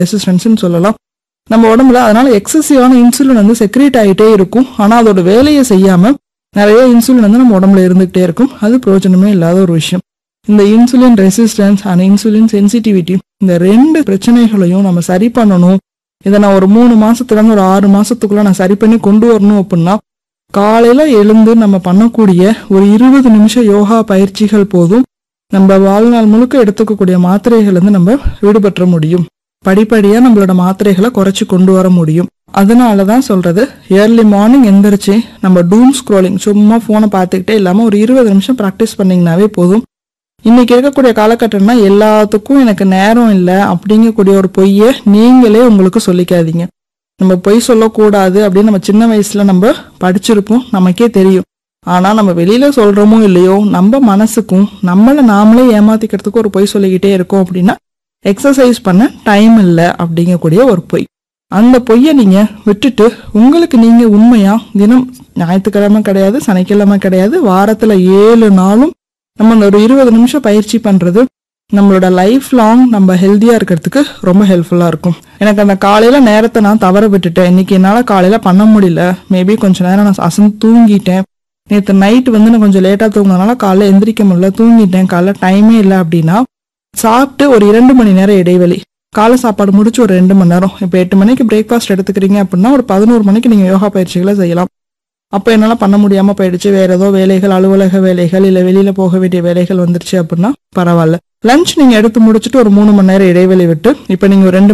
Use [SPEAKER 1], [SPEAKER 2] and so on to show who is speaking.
[SPEAKER 1] ரெசிஸ்டன்ஸ்னு சொல்லலாம் நம்ம உடம்புல அதனால எக்ஸசிவான இன்சுலின் வந்து செக்ரேட் ஆகிட்டே இருக்கும் ஆனால் அதோட வேலையை செய்யாம நிறைய இன்சுலின் வந்து நம்ம உடம்புல இருந்துகிட்டே இருக்கும் அது பிரயோஜனமே இல்லாத ஒரு விஷயம் இந்த insulin resistance and insulin sensitivity இந்த ரெண்டு பிரச்சனைகளையும் நம்ம சரி பண்ணணும் இதை நான் ஒரு மூணு மாசத்துல இருந்து ஒரு ஆறு மாசத்துக்குள்ள நான் சரி பண்ணி கொண்டு வரணும் அப்படின்னா காலையில எழுந்து நம்ம பண்ணக்கூடிய ஒரு இருபது நிமிஷம் யோகா பயிற்சிகள் போதும் நம்ம வாழ்நாள் முழுக்க எடுத்துக்கக்கூடிய மாத்திரைகள் இருந்து நம்ம விடுபற்ற முடியும் படிப்படியா நம்மளோட மாத்திரைகளை குறைச்சு கொண்டு வர முடியும் அதனால தான் சொல்றது ஏர்லி மார்னிங் எந்திரிச்சு நம்ம டூம் ஸ்க்ரோலிங் சும்மா ஃபோனை பார்த்துக்கிட்டே இல்லாம ஒரு இருபது நிமிஷம் ப்ராக்டிஸ் பண்ணீங்கன்னாவே போதும் இன்னைக்கு இருக்கக்கூடிய காலகட்டம்னா எல்லாத்துக்கும் எனக்கு நேரம் இல்லை அப்படிங்கக்கூடிய ஒரு பொய்யை நீங்களே உங்களுக்கு சொல்லிக்காதீங்க நம்ம பொய் சொல்லக்கூடாது அப்படின்னு நம்ம சின்ன வயசுல நம்ம படிச்சிருப்போம் நமக்கே தெரியும் ஆனா நம்ம வெளியில சொல்றோமோ இல்லையோ நம்ம மனசுக்கும் நம்மளை நாமளே ஏமாத்திக்கிறதுக்கு ஒரு பொய் சொல்லிக்கிட்டே இருக்கோம் அப்படின்னா எக்ஸசைஸ் பண்ண டைம் இல்லை அப்படிங்கக்கூடிய ஒரு பொய் அந்த பொய்யை நீங்க விட்டுட்டு உங்களுக்கு நீங்க உண்மையா தினம் ஞாயிற்றுக்கிழமை கிடையாது சனிக்கிழமை கிடையாது வாரத்துல ஏழு நாளும் நம்ம அந்த ஒரு இருபது நிமிஷம் பயிற்சி பண்றது நம்மளோட லைஃப் லாங் நம்ம ஹெல்த்தியா இருக்கிறதுக்கு ரொம்ப ஹெல்ப்ஃபுல்லா இருக்கும் எனக்கு அந்த காலையில நேரத்தை நான் தவற விட்டுட்டேன் இன்னைக்கு என்னால காலையில பண்ண முடியல மேபி கொஞ்ச நேரம் நான் அசந்து தூங்கிட்டேன் நேற்று நைட் வந்து நான் கொஞ்சம் லேட்டா தூங்கினதுனால காலைல எந்திரிக்க முடியல தூங்கிட்டேன் காலைல டைமே இல்லை அப்படின்னா சாப்பிட்டு ஒரு இரண்டு மணி நேரம் இடைவெளி காலை சாப்பாடு முடிச்சு ஒரு ரெண்டு மணி நேரம் இப்போ எட்டு மணிக்கு பிரேக்ஃபாஸ்ட் எடுத்துக்கிறீங்க அப்படின்னா ஒரு பதினோரு மணிக்கு நீங்கள் யோகா பயிற்சிகளை செய்யலாம் அப்போ என்னால் பண்ண முடியாமல் போயிடுச்சு வேற ஏதோ வேலைகள் அலுவலக வேலைகள் இல்லை வெளியில் போக வேண்டிய வேலைகள் வந்துருச்சு அப்படின்னா பரவாயில்ல லஞ்ச் நீங்கள் எடுத்து முடிச்சுட்டு ஒரு மூணு மணி நேரம் இடைவெளி விட்டு இப்போ நீங்கள் ஒரு ரெண்டு